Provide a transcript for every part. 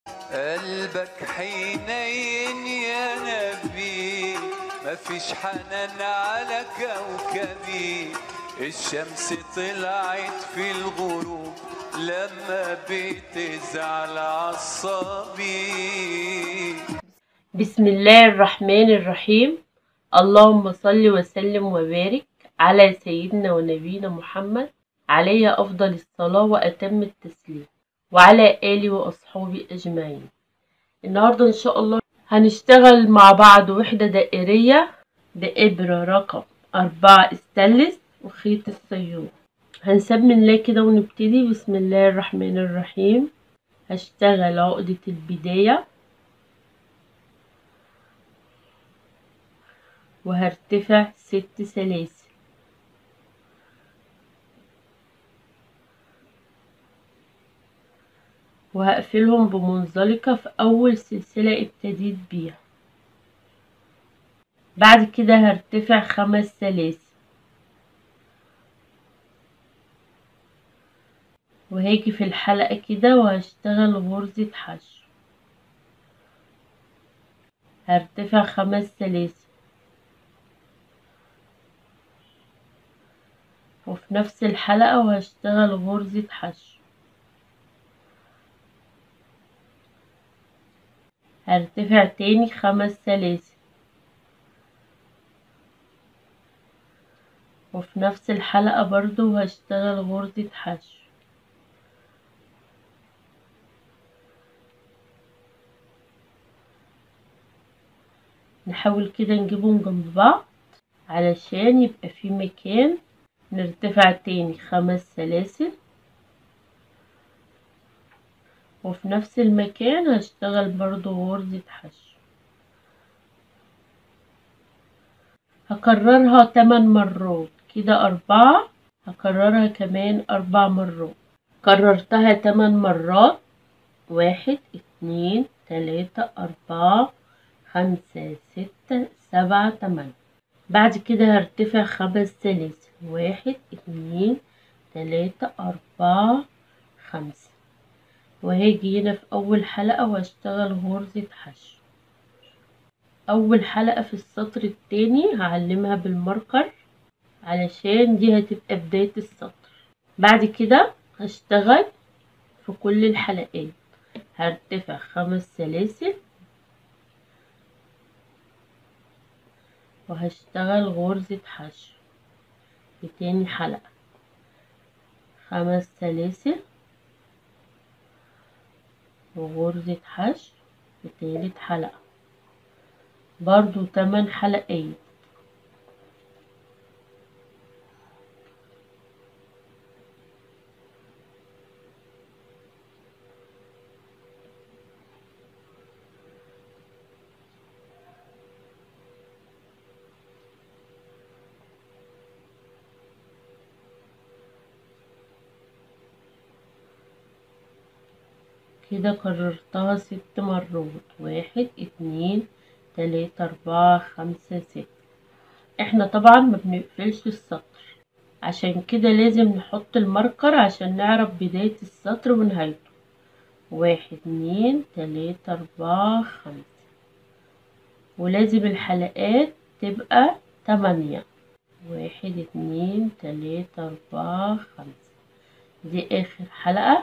قلبك حنين يا نبي مفيش حنان على كوكبي الشمس طلعت في الغروب لما بتزعل عصبي بسم الله الرحمن الرحيم اللهم صل وسلم وبارك على سيدنا ونبينا محمد عليه أفضل الصلاة وأتم التسليم وعلى آله وأصحابه أجمعين النهاردة إن شاء الله هنشتغل مع بعض وحدة دائرية بإبرة رقم أربعة استانلس وخيط السيور هنسمي الله كده ونبتدي بسم الله الرحمن الرحيم هشتغل عقدة البداية وهرتفع ست سلاسل وهقفلهم بمنزلقة في أول سلسلة ابتديت بيها بعد كده هرتفع خمس سلاسل وهاجي في الحلقة كده وهشتغل غرزة حشو هرتفع خمس سلاسل وفي نفس الحلقة وهشتغل غرزة حشو هرتفع تاني خمس سلاسل وفي نفس الحلقة برضو هشتغل غرزة حشو نحاول كده نجيبهم جنب بعض علشان يبقى في مكان نرتفع تاني خمس سلاسل وفي نفس المكان هشتغل برضو غرزة حشو هكررها تمن مرات كده أربعة هكررها كمان أربع مرات كررتها تمن مرات واحد اتنين تلاتة أربعة خمسة ستة سبعة تمانية بعد كده هرتفع خمس سلاسل واحد اتنين تلاتة أربعة خمسة وهاجي هنا في أول حلقة وهشتغل غرزة حشو أول حلقة في السطر التاني هعلمها بالماركر علشان دي هتبقى بداية السطر بعد كده هشتغل في كل الحلقات هرتفع خمس سلاسل وهشتغل غرزة حشو في تاني حلقة خمس سلاسل وغرزة حشو في تالت حلقة برضو تمن حلقات كده كررتها ست مرات واحد اتنين تلاتة أربعة خمسة ستة احنا طبعا ما بنقفلش السطر عشان كده لازم نحط الماركر عشان نعرف بداية السطر ونهايته واحد اتنين تلاتة أربعة خمسة ولازم الحلقات تبقى تمانية واحد اتنين تلاتة أربعة خمسة دي آخر حلقة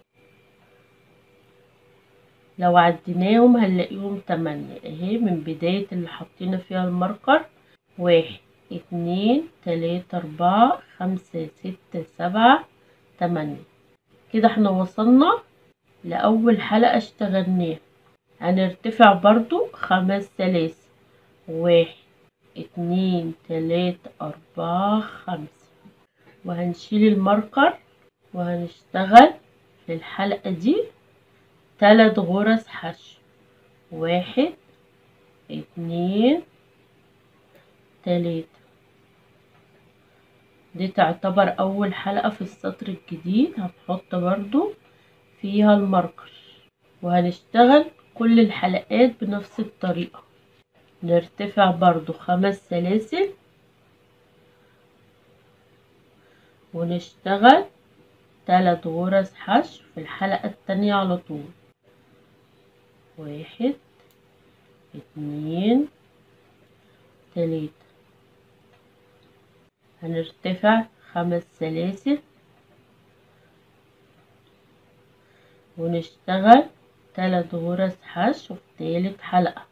لو عديناهم هنلاقيهم تمانية اهي من بداية اللي حطينا فيها الماركر واحد اتنين تلاتة أربعة خمسة ستة سبعة تمانية كده احنا وصلنا لأول حلقة اشتغلناها هنرتفع برضو خمس سلاسل واحد اتنين تلاتة أربعة خمسة وهنشيل الماركر وهنشتغل في الحلقة دي تلات غرز حشو واحد اتنين تلاتة دي تعتبر أول حلقة في السطر الجديد هنحط برضو فيها الماركر وهنشتغل كل الحلقات بنفس الطريقة نرتفع برضو خمس سلاسل ونشتغل تلات غرز حشو في الحلقة التانية على طول واحد اتنين تلاتة هنرتفع خمس سلاسل ونشتغل تلات غرز حشو في تالت حلقة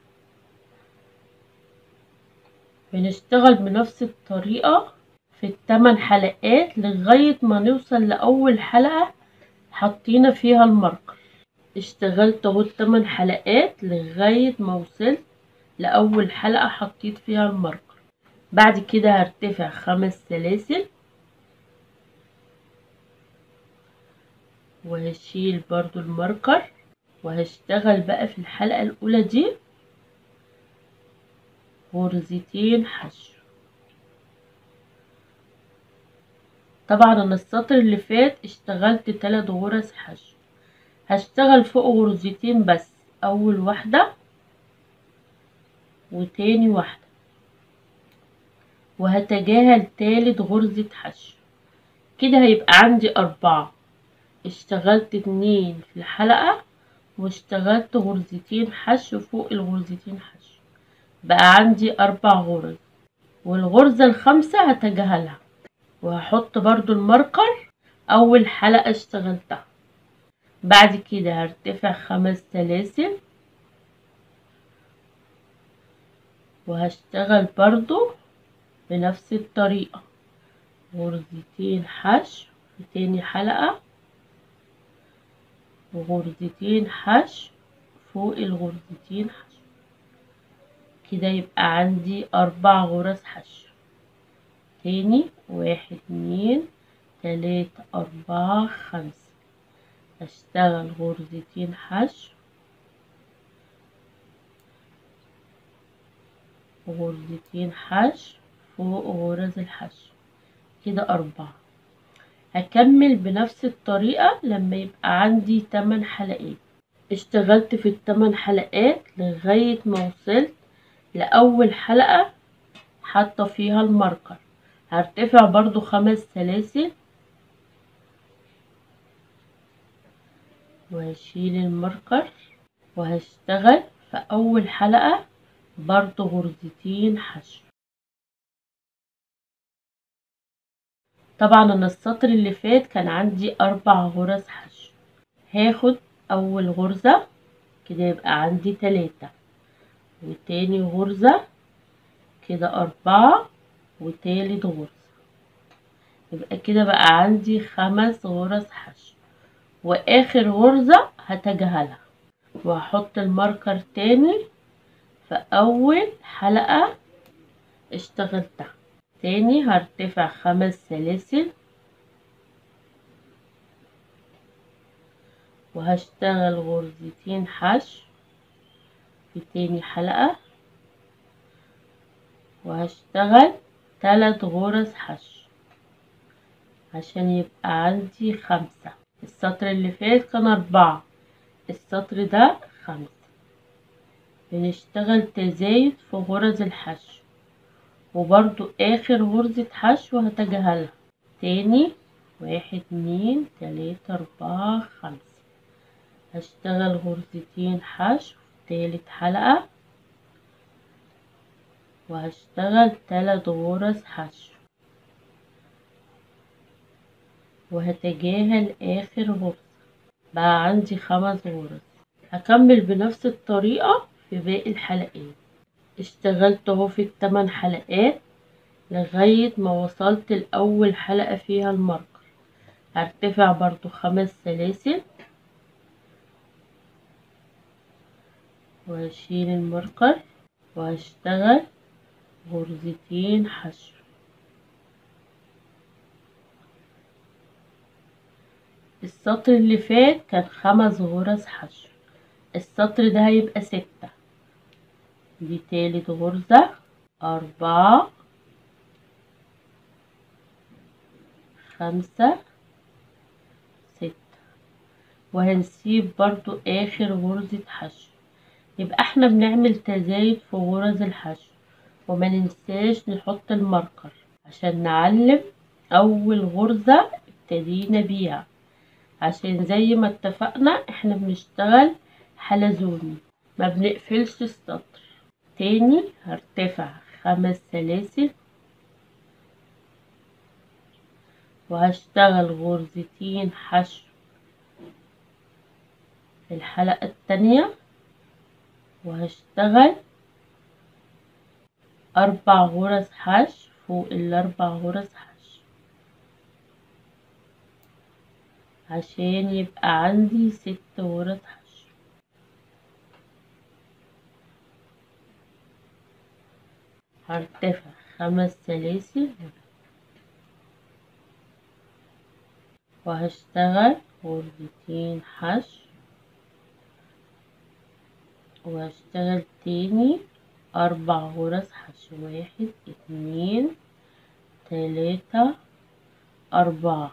بنشتغل بنفس الطريقة في التمن حلقات لغاية ما نوصل لأول حلقة حطينا فيها الماركر اشتغلت اهو التمن حلقات لغاية ما وصلت لأول حلقة حطيت فيها الماركر بعد كده هرتفع خمس سلاسل وهشيل برضو الماركر وهشتغل بقى في الحلقة الأولى دي غرزتين حشو طبعا انا السطر اللي فات اشتغلت تلات غرز حشو هشتغل فوق غرزتين بس اول واحدة وتاني واحدة وهتجاهل تالت غرزة حشو كده هيبقى عندي اربعة اشتغلت اتنين في الحلقة واشتغلت غرزتين حشو فوق الغرزتين حشو بقى عندي اربع غرز والغرزة الخامسة هتجاهلها وهحط برضو الماركر اول حلقة اشتغلتها بعد كده هرتفع خمس سلاسل وهشتغل برضو بنفس الطريقة غرزتين حشو في تاني حلقة وغرزتين حشو فوق الغرزتين حشو كده يبقى عندي اربع غرز حشو تاني واحد اتنين تلاتة اربعة خمسة اشتغل غرزتين حشو غرزتين حشو فوق غرز الحشو كده اربعة هكمل بنفس الطريقة لما يبقى عندي تمن حلقات اشتغلت في التمن حلقات لغاية ما وصلت لأول حلقة حاطة فيها الماركر هرتفع برضو خمس سلاسل وهشيل الماركر وهشتغل في أول حلقة برضو غرزتين حشو طبعا أنا السطر اللي فات كان عندي أربع غرز حشو هاخد أول غرزة كده يبقى عندي تلاتة وتاني غرزة كده أربعة وتالت غرزة يبقى كده بقى عندي خمس غرز حشو وآخر غرزة هتجاهلها وهحط الماركر تاني في أول حلقة اشتغلتها تاني هرتفع خمس سلاسل وهشتغل غرزتين حشو في تاني حلقة وهشتغل تلات غرز حشو عشان يبقى عندي خمسة السطر اللي فات كان أربعة السطر ده خمسة بنشتغل تزايد في غرز الحشو وبرضو آخر غرزة حشو هتجاهلها تاني واحد اتنين تلاتة أربعة خمسة هشتغل غرزتين حشو تالت حلقة وهشتغل تلات غرز حشو وهتجاهل آخر غرزة بقى عندي خمس غرز هكمل بنفس الطريقة في باقي الحلقات اشتغلت اهو في التمن حلقات لغاية ما وصلت لأول حلقة فيها الماركر هرتفع برضو خمس سلاسل وهشيل الماركر وهشتغل غرزتين حشو السطر اللي فات كان خمس غرز حشو السطر ده هيبقى ستة دي تالت غرزة أربعة خمسة ستة وهنسيب برضو آخر غرزة حشو يبقى احنا بنعمل تزايد في غرز الحشو وما ننساش نحط الماركر عشان نعلم أول غرزة ابتدينا بيها عشان زي ما اتفقنا احنا بنشتغل حلزوني ما بنقفلش السطر تاني هرتفع خمس سلاسل وهشتغل غرزتين حشو في الحلقة التانية وهشتغل أربع غرز حشو فوق الأربع غرز حشو عشان يبقى عندي ست غرز حشو هرتفع خمس سلاسل وهشتغل غرزتين حشو وهشتغل تاني أربع غرز حشو واحد اتنين تلاتة أربعة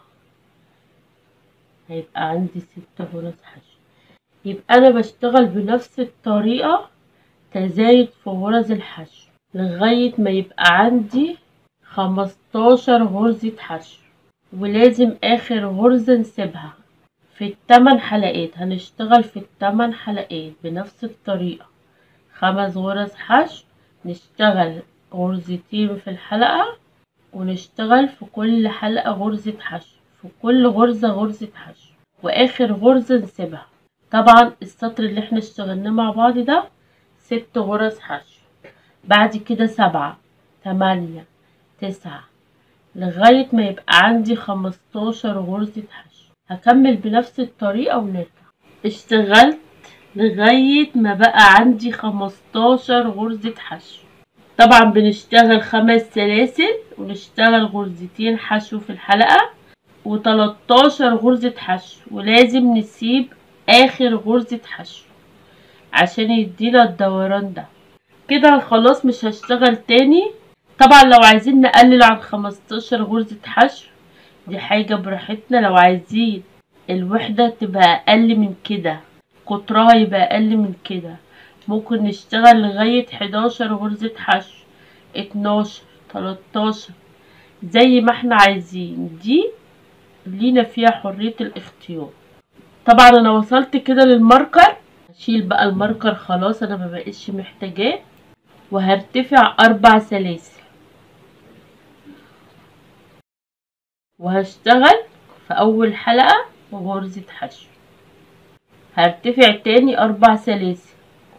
هيبقى عندي ست غرز حشو يبقى أنا بشتغل بنفس الطريقة تزايد في غرز الحشو لغاية ما يبقى عندي خمستاشر غرزة حشو ولازم آخر غرزة نسيبها في التمن حلقات هنشتغل في التمن حلقات بنفس الطريقة خمس غرز حشو نشتغل غرزتين في الحلقة ونشتغل في كل حلقة غرزة حشو في كل غرزة غرزة حشو وآخر غرزة نسيبها طبعا السطر اللي احنا اشتغلناه مع بعض ده ست غرز حشو بعد كده سبعة تمانية تسعة لغاية ما يبقى عندي خمستاشر غرزة حشو هكمل بنفس الطريقة ونرجع اشتغلت لغاية ما بقى عندي خمستاشر غرزة حشو طبعا بنشتغل خمس سلاسل ونشتغل غرزتين حشو في الحلقة وتلاتاشر غرزة حشو ولازم نسيب آخر غرزة حشو عشان يدينا الدوران ده كده خلاص مش هشتغل تاني طبعا لو عايزين نقلل عن خمستاشر غرزة حشو دي حاجة براحتنا لو عايزين الوحدة تبقى أقل من كده قطرها يبقى أقل من كده ممكن نشتغل لغاية حداشر غرزة حشو اتناشر تلاتاشر زي ما احنا عايزين دي لينا فيها حرية الاختيار طبعا انا وصلت كده للماركر هشيل بقى الماركر خلاص انا مبقتش محتاجاه وهرتفع اربع سلاسل وهشتغل في اول حلقة غرزة حشو هرتفع تاني اربع سلاسل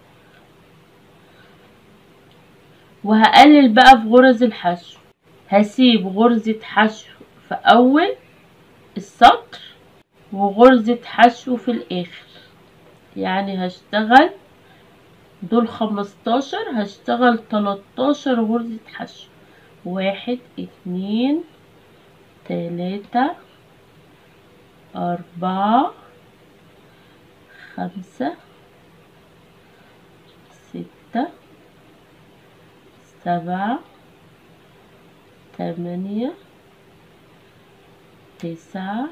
وهقلل بقى في غرز الحشو هسيب غرزة حشو في اول السطر وغرزة حشو في الاخر يعني هشتغل دول خمستاشر هشتغل تلاتاشر غرزة حشو واحد اتنين تلاتة أربعة خمسة ستة سبعة تمانية تسعة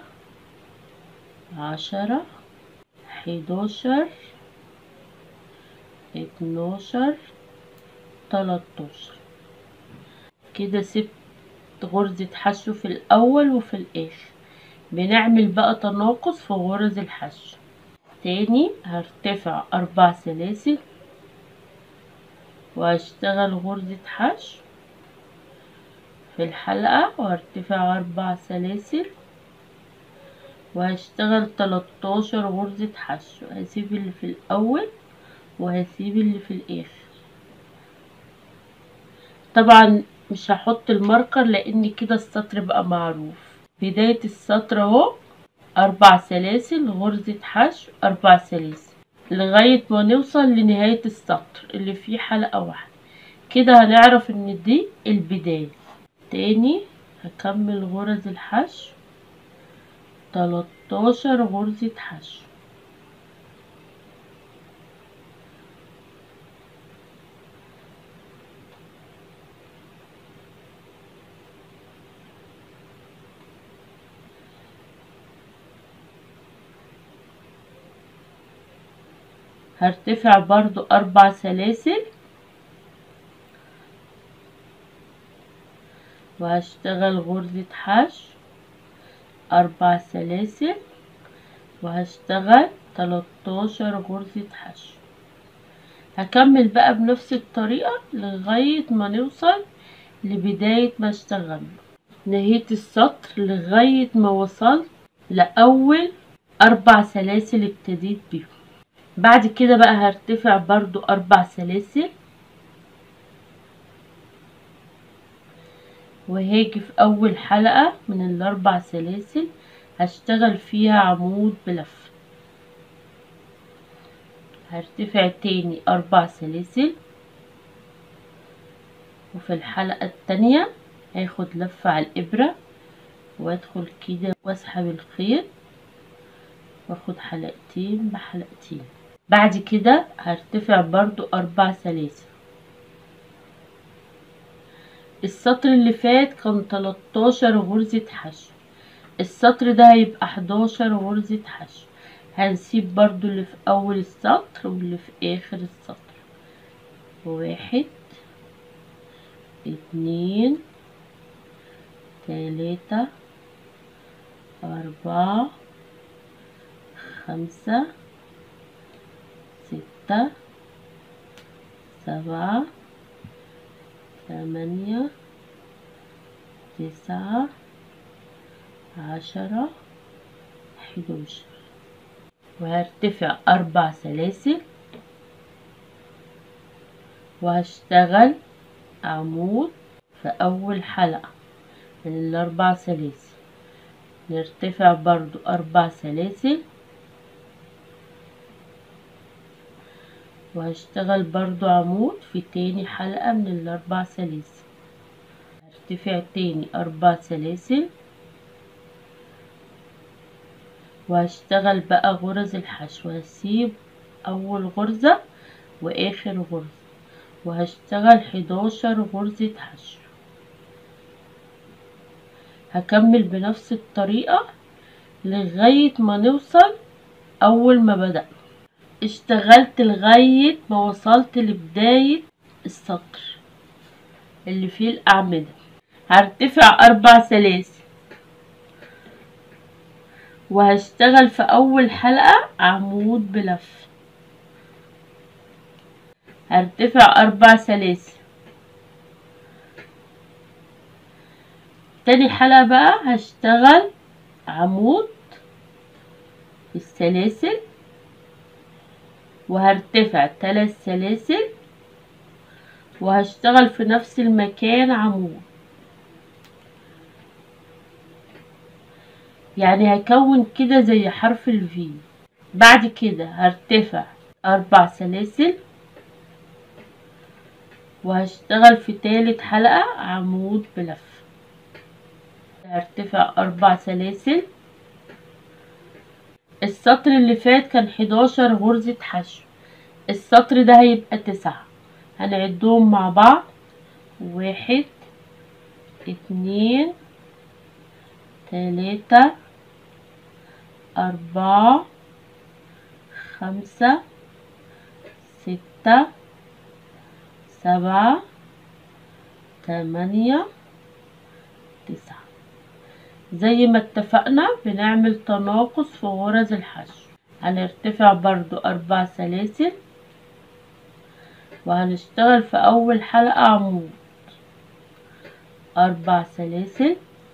عشرة حداشر اتناشر تلاتاشر كده سبت غرزة حشو في الأول وفي الآخر بنعمل بقى تناقص في غرز الحشو تاني هرتفع أربع سلاسل وهشتغل غرزة حشو في الحلقة وهرتفع أربع سلاسل وهشتغل تلاتاشر غرزة حشو هسيب اللي في الأول وهسيب اللي في الآخر طبعا مش هحط الماركر لأن كده السطر بقى معروف بداية السطر اهو أربع سلاسل غرزة حشو أربع سلاسل لغاية ما نوصل لنهاية السطر اللي فيه حلقة واحدة كده هنعرف ان دي البداية تاني هكمل غرز الحشو تلاتاشر غرزة حشو هرتفع برضو أربع سلاسل وهشتغل غرزة حشو أربع سلاسل وهشتغل تلاتاشر غرزة حشو هكمل بقى بنفس الطريقة لغاية ما نوصل لبداية ما اشتغلنا نهيت السطر لغاية ما وصلت لأول أربع سلاسل ابتديت بيهم بعد كده بقى هرتفع برضو أربع سلاسل وهاجي في أول حلقة من الأربع سلاسل هشتغل فيها عمود بلف هرتفع تاني أربع سلاسل وفي الحلقة التانية هاخد لفة على الإبرة وادخل كده واسحب الخيط واخد حلقتين بحلقتين بعد كده هرتفع برضو أربع سلاسل السطر اللي فات كان 13 غرزة حشو السطر ده هيبقى 11 غرزة حشو هنسيب برضو اللي في أول السطر واللي في آخر السطر واحد اتنين تلاتة أربعة خمسة ستة سبعة ثمانية تسعة عشرة حداشر وهرتفع أربع سلاسل وهشتغل عمود في أول حلقة من الأربع سلاسل نرتفع برضو أربع سلاسل وهشتغل برضو عمود في تاني حلقة من الأربع سلاسل هرتفع تاني أربع سلاسل وهشتغل بقى غرز الحشو هسيب أول غرزة وآخر غرزة وهشتغل حداشر غرزة حشو هكمل بنفس الطريقة لغاية ما نوصل أول ما بدأنا اشتغلت لغاية ما وصلت لبداية السطر اللي فيه الأعمدة هرتفع أربع سلاسل وهشتغل في أول حلقة عمود بلف هرتفع أربع سلاسل تاني حلقة بقى هشتغل عمود في السلاسل وهرتفع تلات سلاسل وهشتغل في نفس المكان عمود يعني هكون كده زي حرف الفي بعد كده هرتفع أربع سلاسل وهشتغل في تالت حلقة عمود بلف هرتفع أربع سلاسل السطر اللي فات كان حداشر غرزة حشو السطر ده هيبقى تسعة هنعدهم مع بعض واحد اتنين تلاتة أربعة خمسة ستة سبعة تمانية تسعة زي ما اتفقنا بنعمل تناقص في غرز الحشو هنرتفع برضو أربع سلاسل وهنشتغل في أول حلقة عمود أربع سلاسل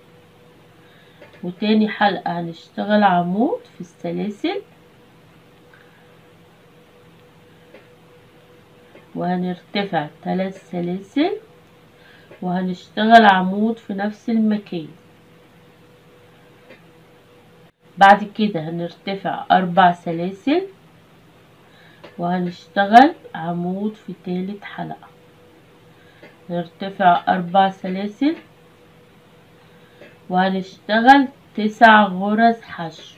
وتاني حلقة هنشتغل عمود في السلاسل وهنرتفع ثلاث سلاسل وهنشتغل عمود في نفس المكان بعد كده هنرتفع أربع سلاسل وهنشتغل عمود في تالت حلقة نرتفع أربع سلاسل وهنشتغل تسع غرز حشو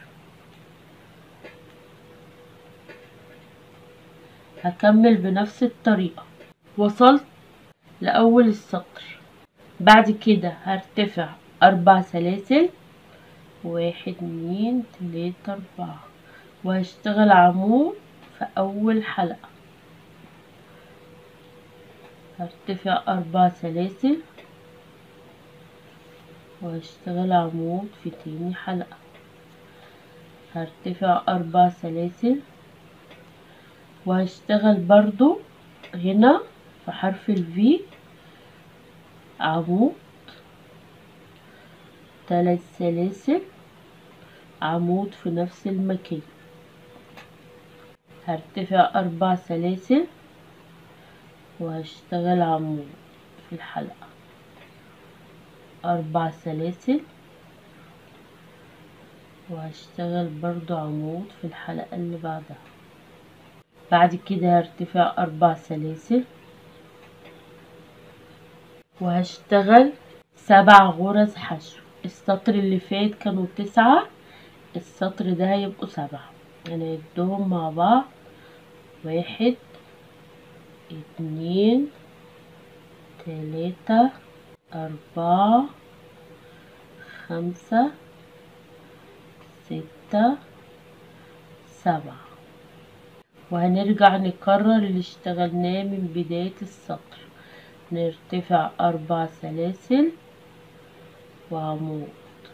هكمل بنفس الطريقة وصلت لأول السطر بعد كده هرتفع أربع سلاسل واحد اتنين تلاتة أربعة وهشتغل عمود في أول حلقة هرتفع أربع سلاسل وهشتغل عمود في تاني حلقة هرتفع أربع سلاسل وهشتغل برضو هنا في حرف الفي عمود تلات سلاسل عمود في نفس المكان هرتفع أربع سلاسل وهشتغل عمود في الحلقة أربع سلاسل وهشتغل برضو عمود في الحلقة اللي بعدها بعد كده هرتفع أربع سلاسل وهشتغل سبع غرز حشو السطر اللي فات كانوا تسعة السطر ده هيبقوا سبعة هنعدهم مع بعض واحد اتنين تلاتة أربعة خمسة ستة سبعة وهنرجع نكرر اللي اشتغلناه من بداية السطر نرتفع أربع سلاسل وعمود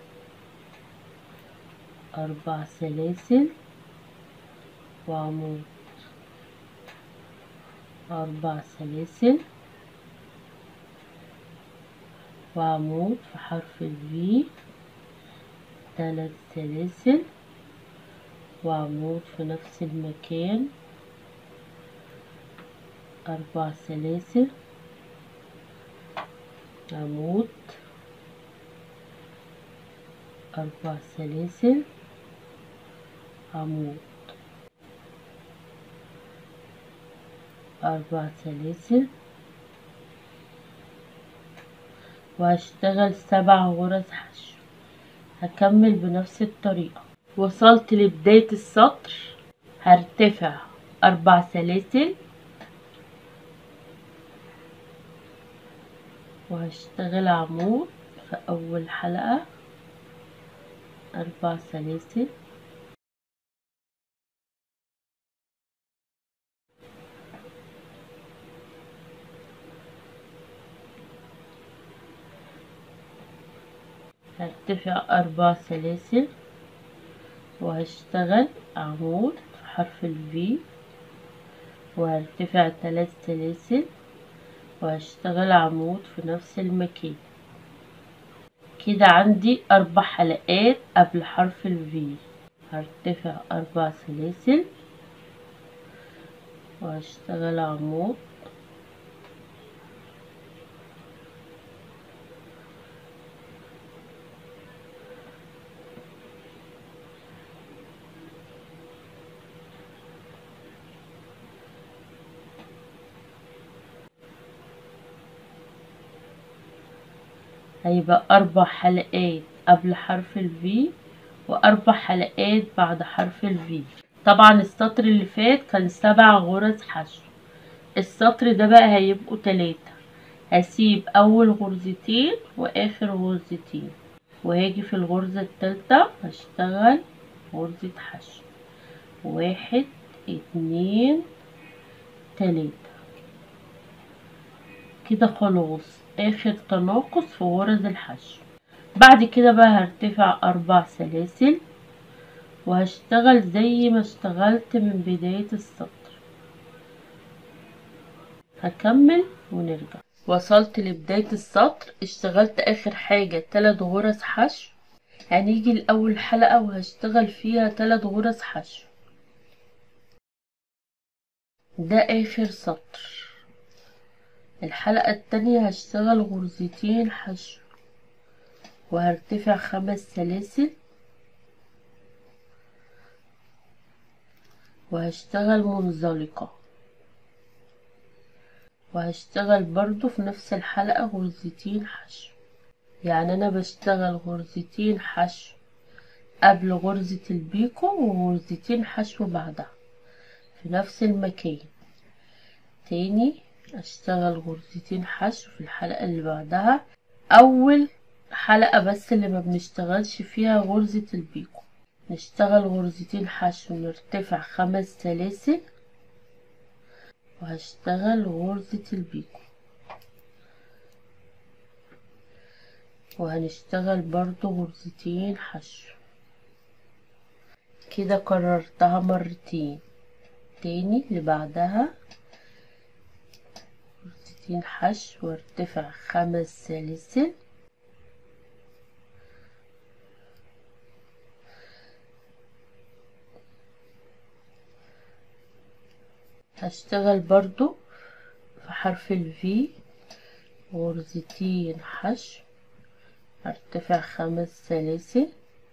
أربع سلاسل وعمود أربع سلاسل وعمود في حرف الفي ثلاث سلاسل وعمود في نفس المكان أربع سلاسل عمود أربع سلاسل عمود أربع سلاسل وهشتغل سبع غرز حشو هكمل بنفس الطريقة وصلت لبداية السطر هرتفع أربع سلاسل وهشتغل عمود في أول حلقة أربع سلاسل هرتفع أربع سلاسل وهشتغل عمود في حرف الفي وهرتفع ثلاث سلاسل وهشتغل عمود في نفس المكان كده عندي أربع حلقات قبل حرف الفي هرتفع أربع سلاسل وهشتغل عمود هيبقى أربع حلقات قبل حرف الفي وأربع حلقات بعد حرف الفي طبعا السطر اللي فات كان سبع غرز حشو السطر ده بقى هيبقوا تلاتة هسيب أول غرزتين وآخر غرزتين وهاجي في الغرزة التالتة هشتغل غرزة حشو واحد اتنين تلاتة كده خلاص اخر تناقص في غرز الحشو بعد كده بقى هرتفع اربع سلاسل وهشتغل زي ما اشتغلت من بداية السطر هكمل ونرجع وصلت لبداية السطر اشتغلت اخر حاجة تلات غرز حشو هنيجي لأول حلقة وهشتغل فيها تلات غرز حشو ده اخر سطر الحلقة التانية هشتغل غرزتين حشو وهرتفع خمس سلاسل وهشتغل منزلقة وهشتغل برضو في نفس الحلقة غرزتين حشو يعني انا بشتغل غرزتين حشو قبل غرزة البيكو وغرزتين حشو بعدها في نفس المكان تاني اشتغل غرزتين حشو في الحلقة اللي بعدها اول حلقة بس اللي ما بنشتغلش فيها غرزة البيكو نشتغل غرزتين حشو نرتفع خمس سلاسل وهشتغل غرزة البيكو وهنشتغل برضو غرزتين حشو كده كررتها مرتين تاني اللي بعدها غرزتين حشو وارتفع خمس سلاسل هشتغل برضو في حرف الفي غرزتين حشو ارتفع خمس سلاسل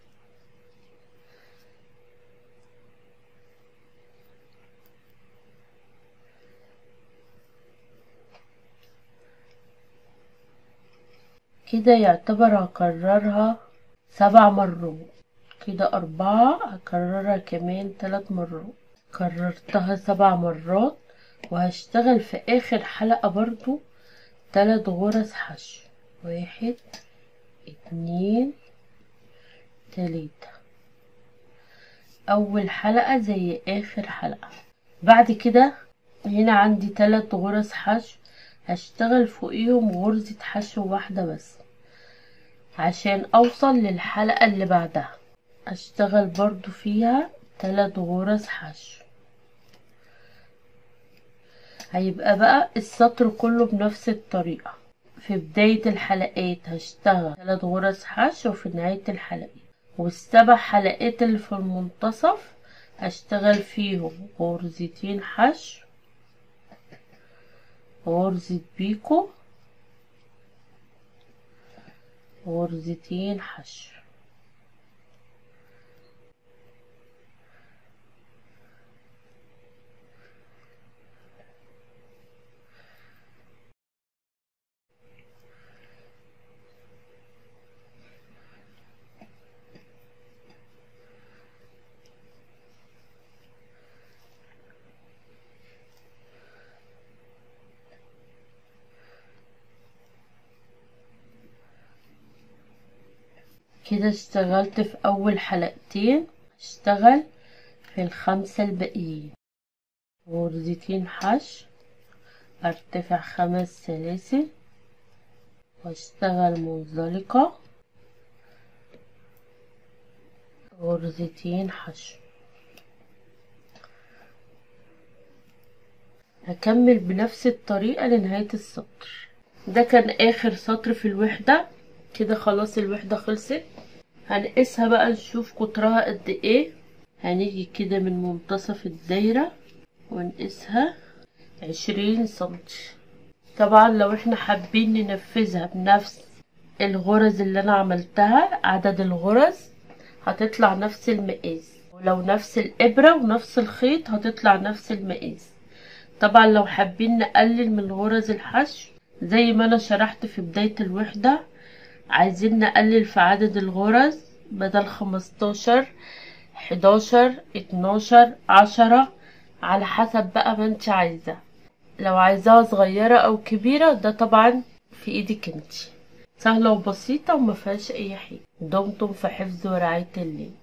كده يعتبر هكررها سبع مرات كده أربعة هكررها كمان تلات مرات كررتها سبع مرات وهشتغل في آخر حلقة برضو تلات غرز حشو واحد اتنين تلاتة أول حلقة زي آخر حلقة بعد كده هنا عندي تلات غرز حشو هشتغل فوقيهم غرزة حشو واحدة بس عشان أوصل للحلقة اللي بعدها أشتغل برضو فيها تلات غرز حشو هيبقى بقى السطر كله بنفس الطريقة في بداية الحلقات هشتغل تلات غرز حشو وفي نهاية الحلقات والسبع حلقات اللي في المنتصف هشتغل فيهم غرزتين حشو غرزة بيكو غرزتين حشو كده اشتغلت في اول حلقتين اشتغل في الخمسة الباقيين غرزتين حشو ارتفع خمس سلاسل واشتغل منزلقة غرزتين حشو هكمل بنفس الطريقة لنهاية السطر ده كان اخر سطر في الوحدة كده خلاص الوحدة خلصت هنقيسها بقى نشوف قطرها قد ايه هنيجي كده من منتصف الدايرة ونقيسها عشرين سنتي طبعا لو احنا حابين ننفذها بنفس الغرز اللي انا عملتها عدد الغرز هتطلع نفس المقاس ولو نفس الابرة ونفس الخيط هتطلع نفس المقاس طبعا لو حابين نقلل من غرز الحشو زي ما انا شرحت في بداية الوحدة عايزين نقلل في عدد الغرز بدل خمستاشر حداشر اتناشر عشرة على حسب بقى ما انت عايزة لو عايزاها صغيرة او كبيرة ده طبعا في ايدك انت سهلة وبسيطة ومفيهاش اي حاجة دمتم في حفظ ورعاية الله